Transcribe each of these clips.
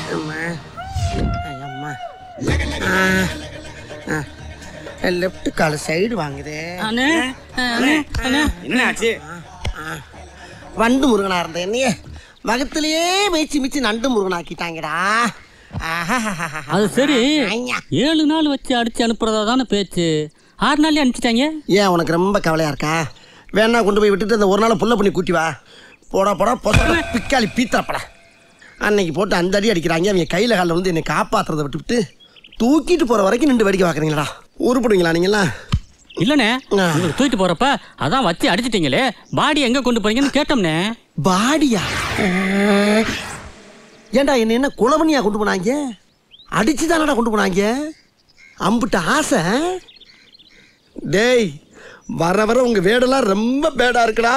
அம்மா ஐயம்மா left call side வாங்குதே அண்ணே அண்ணே அண்ணே என்ன ஆச்சு வண்டு முருகனா இருந்த என்னையே வகத்திலேயே மேய்ச்சி மிச்சு நண்டு முருகன் ஆக்கிட்டாங்கடா ஆஹாஹாஹாஹா. அது சரி ஐயா. ஏழு நாள் வச்சு அடிச்சு அனுப்புறதா தானே பேச்சு ஆறு நாள்லயே அனுப்பிச்சிட்டாங்க ஏன் உனக்கு ரொம்ப கவலையா இருக்கா வேணா கொண்டு போய் விட்டுட்டு அந்த ஒரு நாள் புள்ள பண்ணி கூட்டி வா போடா போடா பொச பிக்காளி பீத்தாப்படா அன்னைக்கு போட்டு அந்த அடி அடிக்கிறாங்க அவங்க கையில் காலில் வந்து என்னை காப்பாத்துறதை விட்டுவிட்டு தூக்கிட்டு போற வரைக்கும் நின்று வேடிக்கை பார்க்குறீங்களா உருப்படுவீங்களா நீங்களா இல்லண்ணே ஆ. உங்களுக்கு தூக்கிட்டு போறப்ப அதான் வச்சு அடிச்சிட்டீங்களே பாடி எங்க கொண்டு போறீங்கன்னு கேட்டோம்னே பாடியா ஏன்டா என்ன என்ன குளவனியா கொண்டு போனாங்க அடிச்சு தானடா கொண்டு போனாங்க அம்புட்ட ஆசை டேய் வர வர உங்க வேடெல்லாம் ரொம்ப பேடா இருக்குடா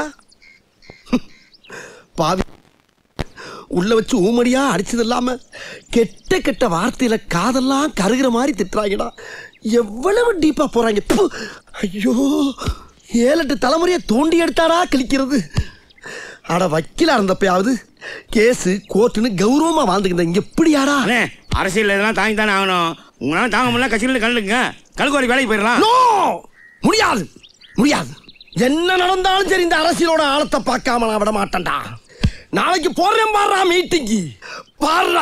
பாவி உள்ள வச்சு ஊமடியா அடிச்சது இல்லாம கெட்ட கெட்ட வார்த்தையில காதெல்லாம் கருகிற மாதிரி திட்டுறாங்கடா எவ்வளவு டீப்பா போறாங்க ப்பு. ஐயோ ஏழெட்டு தலைமுறையை தோண்டி எடுத்தாடா கிழிக்கிறது அட வக்கீலா இருந்தப்பயாவது கேஸு கோர்ட்டுன்னு கௌரவமா வாழ்ந்துக்கிட்ட இங்க எப்படியாடா அண்ணே அரசியல் இதெல்லாம் தாங்கி தானே ஆகணும் உங்களால தாங்க முடியல கட்சியில் கலந்துங்க கழுகுவாரி வேலைக்கு போயிடலாம் நோ முடியாது முடியாது என்ன நடந்தாலும் சரி இந்த அரசியலோட ஆழத்தை பார்க்காம நான் விட மாட்டேன்டா நாளைக்கு போறேன் பாடுறா மீட்டிங்கு பாடுறா